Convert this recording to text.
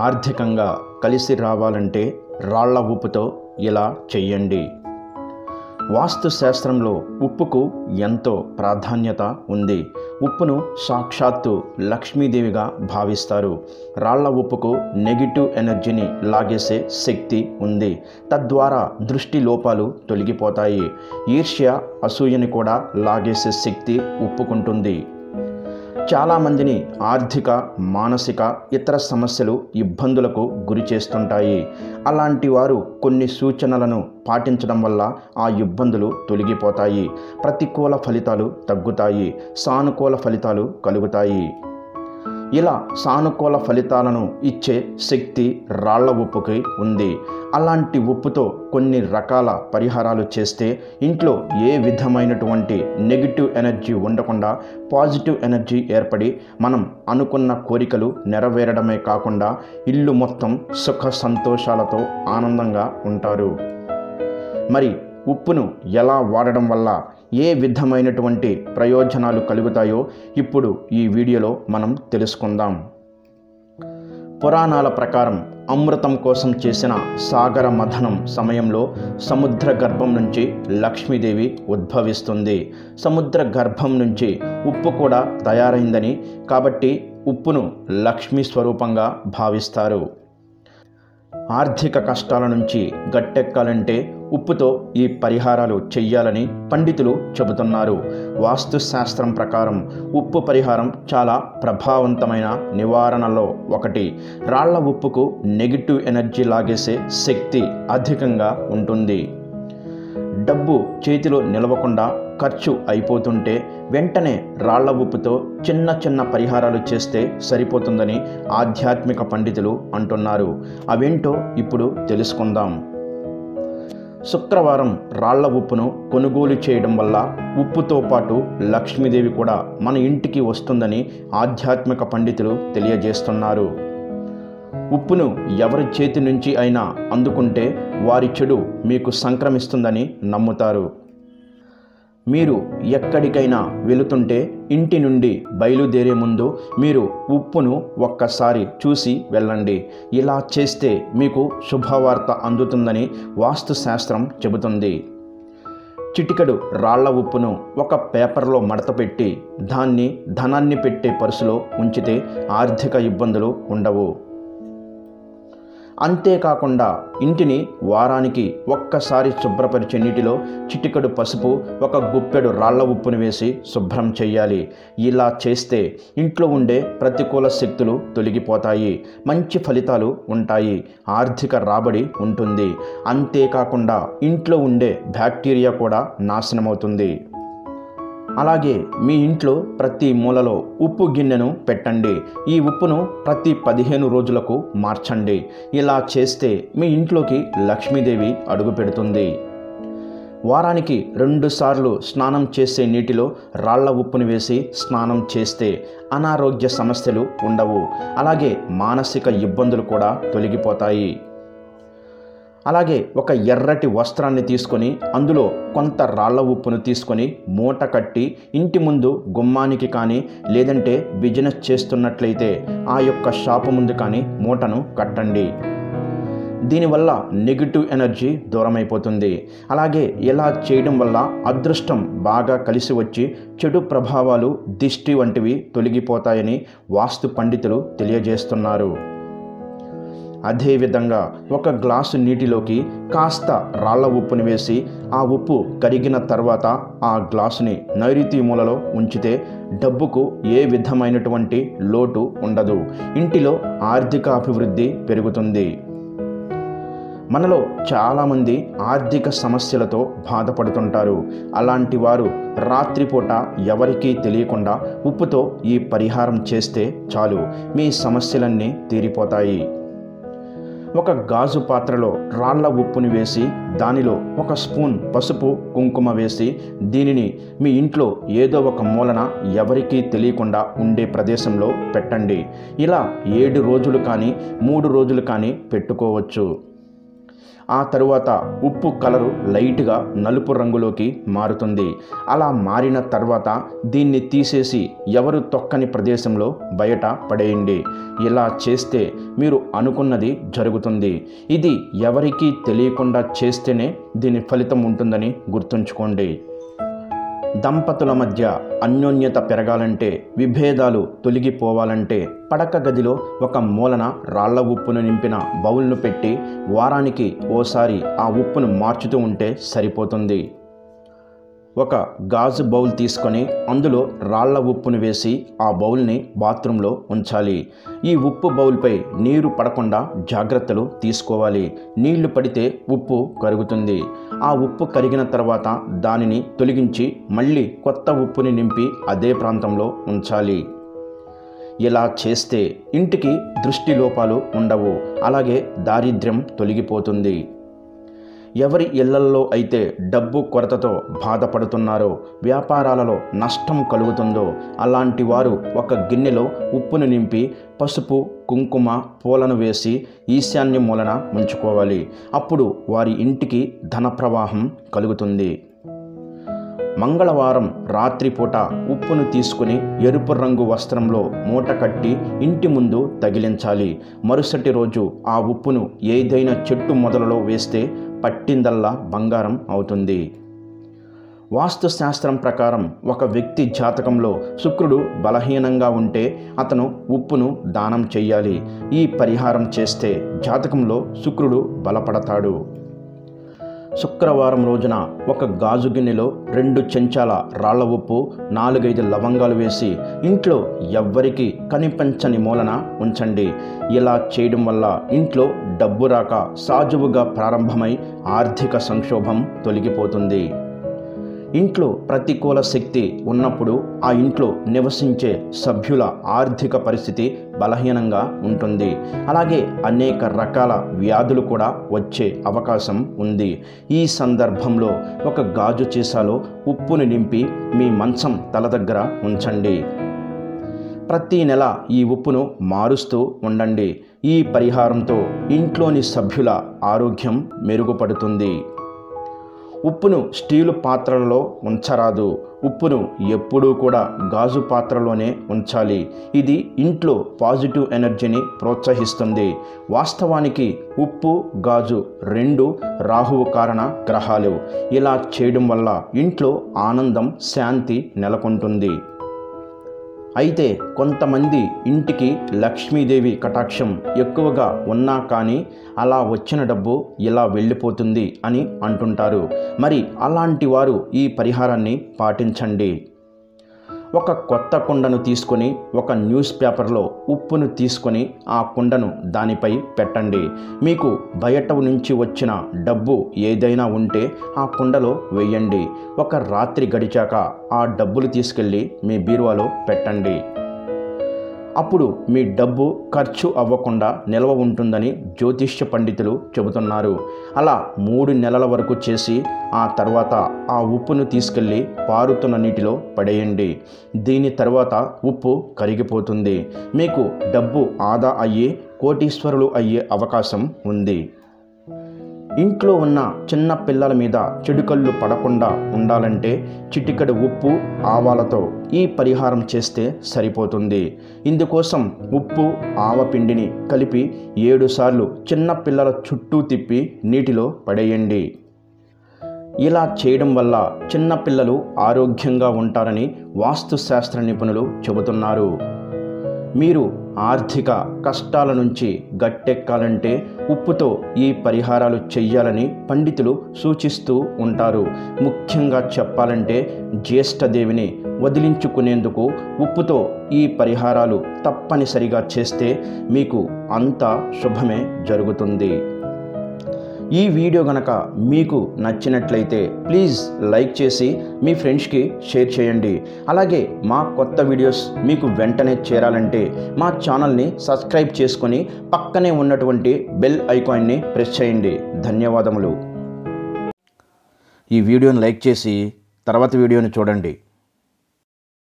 ఆర్థికంగా కలిసి రావాలంటే రాళ్ల ఉప్పుతో ఇలా చెయ్యండి వాస్తు శాస్త్రంలో ఉప్పుకు ఎంతో ప్రాధాన్యత ఉంది ఉప్పును సాక్షాత్తు లక్ష్మీదేవిగా భావిస్తారు రాళ్ల ఉప్పుకు నెగిటివ్ ఎనర్జీని లాగేసే శక్తి ఉంది తద్వారా దృష్టి లోపాలు తొలగిపోతాయి ఈర్ష్య అసూయని కూడా లాగేసే శక్తి ఉప్పుకుంటుంది చాలామందిని ఆర్థిక మానసిక ఇతర సమస్యలు ఇబ్బందులకు గురి చేస్తుంటాయి అలాంటి వారు కొన్ని సూచనలను పాటించడం వల్ల ఆ ఇబ్బందులు తొలగిపోతాయి ప్రతికూల ఫలితాలు తగ్గుతాయి సానుకూల ఫలితాలు కలుగుతాయి ఇలా సానుకూల ఫలితాలను ఇచ్చే శక్తి రాళ్ల ఉప్పుకి ఉంది అలాంటి ఉప్పుతో కొన్ని రకాల పరిహారాలు చేస్తే ఇంట్లో ఏ విధమైనటువంటి నెగిటివ్ ఎనర్జీ ఉండకుండా పాజిటివ్ ఎనర్జీ ఏర్పడి మనం అనుకున్న కోరికలు నెరవేరడమే కాకుండా ఇల్లు మొత్తం సుఖ సంతోషాలతో ఆనందంగా ఉంటారు మరి ఉప్పును ఎలా వాడడం వల్ల ఏ విధమైనటువంటి ప్రయోజనాలు కలుగుతాయో ఇప్పుడు ఈ వీడియోలో మనం తెలుసుకుందాం పురాణాల ప్రకారం అమృతం కోసం చేసిన సాగర మథనం సమయంలో సముద్ర గర్భం నుంచి లక్ష్మీదేవి ఉద్భవిస్తుంది సముద్ర గర్భం నుంచి ఉప్పు కూడా తయారైందని కాబట్టి ఉప్పును లక్ష్మీ స్వరూపంగా భావిస్తారు ఆర్థిక కష్టాల నుంచి గట్టెక్కాలంటే ఉప్పుతో ఈ పరిహారాలు చెయ్యాలని పండితులు చెబుతున్నారు వాస్తు శాస్త్రం ప్రకారం ఉప్పు పరిహారం చాలా ప్రభావవంతమైన నివారణలో ఒకటి రాళ్ల ఉప్పుకు నెగిటివ్ ఎనర్జీ లాగేసే శక్తి అధికంగా ఉంటుంది డబ్బు చేతిలో నిలవకుండా ఖర్చు అయిపోతుంటే వెంటనే రాళ్ల ఉప్పుతో చిన్న చిన్న పరిహారాలు చేస్తే సరిపోతుందని ఆధ్యాత్మిక పండితులు అంటున్నారు అవేంటో ఇప్పుడు తెలుసుకుందాం శుక్రవారం రాళ్ల ఉప్పును కొనుగోలు చేయడం వల్ల ఉప్పుతో పాటు లక్ష్మీదేవి కూడా మన ఇంటికి వస్తుందని ఆధ్యాత్మిక పండితులు తెలియజేస్తున్నారు ఉప్పును ఎవరి చేతి నుంచి అయినా అందుకుంటే వారి చెడు మీకు సంక్రమిస్తుందని నమ్ముతారు మీరు ఎక్కడికైనా వెళుతుంటే ఇంటి నుండి బయలుదేరే ముందు మీరు ఉప్పును ఒక్కసారి చూసి వెళ్ళండి ఇలా చేస్తే మీకు శుభవార్త అందుతుందని వాస్తు శాస్త్రం చెబుతుంది చిటికెడు రాళ్ల ఉప్పును ఒక పేపర్లో మడతపెట్టి దాన్ని ధనాన్ని పెట్టే పర్సులో ఉంచితే ఆర్థిక ఇబ్బందులు ఉండవు అంతేకాకుండా ఇంటిని వారానికి ఒక్కసారి శుభ్రపరిచే నీటిలో చిటికెడు పసుపు ఒక గుప్పెడు రాళ్ల ఉప్పును వేసి శుభ్రం చేయాలి ఇలా చేస్తే ఇంట్లో ఉండే ప్రతికూల శక్తులు తొలగిపోతాయి మంచి ఫలితాలు ఉంటాయి ఆర్థిక రాబడి ఉంటుంది అంతేకాకుండా ఇంట్లో ఉండే బ్యాక్టీరియా కూడా నాశనమవుతుంది అలాగే మీ ఇంట్లో ప్రతి మూలలో ఉప్పు గిన్నెను పెట్టండి ఈ ఉప్పును ప్రతి పదిహేను రోజులకు మార్చండి ఇలా చేస్తే మీ ఇంట్లోకి లక్ష్మీదేవి అడుగు పెడుతుంది వారానికి రెండుసార్లు స్నానం చేసే నీటిలో రాళ్ల ఉప్పును వేసి స్నానం చేస్తే అనారోగ్య సమస్యలు ఉండవు అలాగే మానసిక ఇబ్బందులు కూడా తొలగిపోతాయి అలాగే ఒక ఎర్రటి వస్త్రాన్ని తీసుకొని అందులో కొంత రాళ్ల ఉప్పును తీసుకొని మూట కట్టి ఇంటి ముందు గుమ్మానికి కానీ లేదంటే బిజినెస్ చేస్తున్నట్లయితే ఆ యొక్క షాపు ముందు కానీ మూటను కట్టండి దీనివల్ల నెగిటివ్ ఎనర్జీ దూరమైపోతుంది అలాగే ఇలా చేయడం వల్ల అదృష్టం బాగా కలిసి వచ్చి చెడు ప్రభావాలు దిష్టి వంటివి తొలగిపోతాయని వాస్తు పండితులు తెలియజేస్తున్నారు అదేవిధంగా ఒక గ్లాసు నీటిలోకి కాస్త రాళ్ల ఉప్పుని వేసి ఆ ఉప్పు కరిగిన తర్వాత ఆ గ్లాసుని నైరుతి మూలలో ఉంచితే డబ్బుకు ఏ విధమైనటువంటి లోటు ఉండదు ఇంటిలో ఆర్థిక అభివృద్ధి పెరుగుతుంది మనలో చాలామంది ఆర్థిక సమస్యలతో బాధపడుతుంటారు అలాంటి వారు రాత్రిపూట ఎవరికీ తెలియకుండా ఉప్పుతో ఈ పరిహారం చేస్తే చాలు మీ సమస్యలన్నీ తీరిపోతాయి ఒక గాజు పాత్రలో రాళ్ల ఉప్పుని వేసి దానిలో ఒక స్పూన్ పసుపు కుంకుమ వేసి దీనిని మీ ఇంట్లో ఏదో ఒక మూలన ఎవరికీ తెలియకుండా ఉండే ప్రదేశంలో పెట్టండి ఇలా ఏడు రోజులు కానీ మూడు రోజులు కానీ పెట్టుకోవచ్చు ఆ తరువాత ఉప్పు కలరు లైట్గా నలుపు రంగులోకి మారుతుంది అలా మారిన తర్వాత దీన్ని తీసేసి ఎవరు తొక్కని ప్రదేశంలో బయట పడేయండి ఇలా చేస్తే మీరు అనుకున్నది జరుగుతుంది ఇది ఎవరికీ తెలియకుండా చేస్తేనే దీని ఫలితం ఉంటుందని గుర్తుంచుకోండి దంపతుల మధ్య అన్యోన్యత పెరగాలంటే విభేదాలు తొలగిపోవాలంటే పడక గదిలో ఒక మూలన రాళ్ల ఉప్పును నింపిన బౌల్ను పెట్టి వారానికి ఓసారి ఆ ఉప్పును మార్చుతూ ఉంటే సరిపోతుంది ఒక గాజు బౌల్ తీసుకొని అందులో రాళ్ల ఉప్పును వేసి ఆ బౌల్ని బాత్రూంలో ఉంచాలి ఈ ఉప్పు బౌల్పై నీరు పడకుండా జాగ్రత్తలు తీసుకోవాలి నీళ్లు పడితే ఉప్పు కరుగుతుంది ఆ ఉప్పు కరిగిన తర్వాత దానిని తొలగించి మళ్ళీ కొత్త ఉప్పుని నింపి అదే ప్రాంతంలో ఉంచాలి ఇలా చేస్తే ఇంటికి దృష్టి లోపాలు ఉండవు అలాగే దారిద్ర్యం తొలగిపోతుంది ఎవరి ఇళ్లల్లో అయితే డబ్బు కొరతతో బాధపడుతున్నారో వ్యాపారాలలో నష్టం కలుగుతుందో అలాంటి వారు ఒక గిన్నెలో ఉప్పును నింపి పసుపు కుంకుమ పూలను వేసి ఈశాన్య మూలన ఉంచుకోవాలి అప్పుడు వారి ఇంటికి ధన ప్రవాహం కలుగుతుంది మంగళవారం రాత్రిపూట ఉప్పును తీసుకుని ఎరుపు రంగు వస్త్రంలో మూట కట్టి ఇంటి ముందు తగిలించాలి మరుసటి రోజు ఆ ఉప్పును ఏదైనా చెట్టు మొదలలో వేస్తే పట్టిందల్లా బంగారం అవుతుంది వాస్తు శాస్త్రం ప్రకారం ఒక వ్యక్తి జాతకంలో శుక్రుడు బలహీనంగా ఉంటే అతను ఉప్పును దానం చెయ్యాలి ఈ పరిహారం చేస్తే జాతకంలో శుక్రుడు బలపడతాడు శుక్రవారం రోజున ఒక గాజు గిన్నెలో రెండు చెంచాల రాళ్ల ఉప్పు నాలుగైదు లవంగాలు వేసి ఇంట్లో ఎవ్వరికి కనిపించని మూలన ఉంచండి ఇలా చేయడం వల్ల ఇంట్లో డబ్బు రాక సాజువుగా ప్రారంభమై ఆర్థిక సంక్షోభం తొలగిపోతుంది ఇంట్లో ప్రతికూల శక్తి ఉన్నప్పుడు ఆ ఇంట్లో నివసించే సభ్యుల ఆర్థిక పరిస్థితి బలహీనంగా ఉంటుంది అలాగే అనేక రకాల వ్యాధులు కూడా వచ్చే అవకాశం ఉంది ఈ సందర్భంలో ఒక గాజు సీసాలో ఉప్పును నింపి మీ మంచం తల దగ్గర ఉంచండి ప్రతి నెల ఈ ఉప్పును మారుస్తూ ఉండండి ఈ పరిహారంతో ఇంట్లోని సభ్యుల ఆరోగ్యం మెరుగుపడుతుంది ఉప్పును స్టీలు పాత్రలలో ఉంచరాదు ఉప్పును ఎప్పుడూ కూడా గాజు పాత్రలోనే ఉంచాలి ఇది ఇంట్లో పాజిటివ్ ఎనర్జీని ప్రోత్సహిస్తుంది వాస్తవానికి ఉప్పు గాజు రెండు రాహువు కారణ గ్రహాలు ఇలా చేయడం వల్ల ఇంట్లో ఆనందం శాంతి నెలకొంటుంది అయితే కొంతమంది ఇంటికి లక్ష్మీదేవి కటాక్షం ఎక్కువగా ఉన్నా కానీ అలా వచ్చిన డబ్బు ఇలా వెళ్ళిపోతుంది అని అంటుంటారు మరి అలాంటి వారు ఈ పరిహారాన్ని పాటించండి ఒక కొత్త కుండను తీసుకొని ఒక న్యూస్ పేపర్లో ఉప్పును తీసుకొని ఆ కుండను దానిపై పెట్టండి మీకు బయట నుంచి వచ్చిన డబ్బు ఏదైనా ఉంటే ఆ కుండలో వేయండి ఒక రాత్రి గడిచాక ఆ డబ్బులు తీసుకెళ్ళి మీ బీరువాలో పెట్టండి అప్పుడు మీ డబ్బు ఖర్చు అవ్వకుండా నిల్వ ఉంటుందని జ్యోతిష్య పండితులు చెబుతున్నారు అలా మూడు నెలల వరకు చేసి ఆ తర్వాత ఆ ఉప్పును తీసుకెళ్ళి పారుతున్న నీటిలో పడేయండి దీని తర్వాత ఉప్పు కరిగిపోతుంది మీకు డబ్బు ఆదా అయ్యి కోటీశ్వరులు అయ్యే అవకాశం ఉంది ఇంట్లో ఉన్న చిన్న పిల్లల మీద చెడుకళ్ళు పడకుండా ఉండాలంటే చిటికెడు ఉప్పు ఆవాలతో ఈ పరిహారం చేస్తే సరిపోతుంది ఇందుకోసం ఉప్పు ఆవపిండిని కలిపి ఏడుసార్లు చిన్న పిల్లల చుట్టూ తిప్పి నీటిలో పడేయండి ఇలా చేయడం వల్ల చిన్నపిల్లలు ఆరోగ్యంగా ఉంటారని వాస్తుశాస్త్ర నిపుణులు చెబుతున్నారు మీరు ఆర్థిక కష్టాల నుంచి గట్టెక్కాలంటే ఉప్పుతో ఈ పరిహారాలు చెయ్యాలని పండితులు సూచిస్తూ ఉంటారు ముఖ్యంగా చెప్పాలంటే జ్యేష్ఠదేవిని వదిలించుకునేందుకు ఉప్పుతో ఈ పరిహారాలు తప్పనిసరిగా చేస్తే మీకు అంతా శుభమే జరుగుతుంది ఈ వీడియో గనక మీకు నచ్చినట్లయితే ప్లీజ్ లైక్ చేసి మీ ఫ్రెండ్స్కి షేర్ చేయండి అలాగే మా కొత్త వీడియోస్ మీకు వెంటనే చేరాలంటే మా ఛానల్ని సబ్స్క్రైబ్ చేసుకొని పక్కనే ఉన్నటువంటి బెల్ ఐకాన్ని ప్రెస్ చేయండి ధన్యవాదములు ఈ వీడియోని లైక్ చేసి తర్వాత వీడియోని చూడండి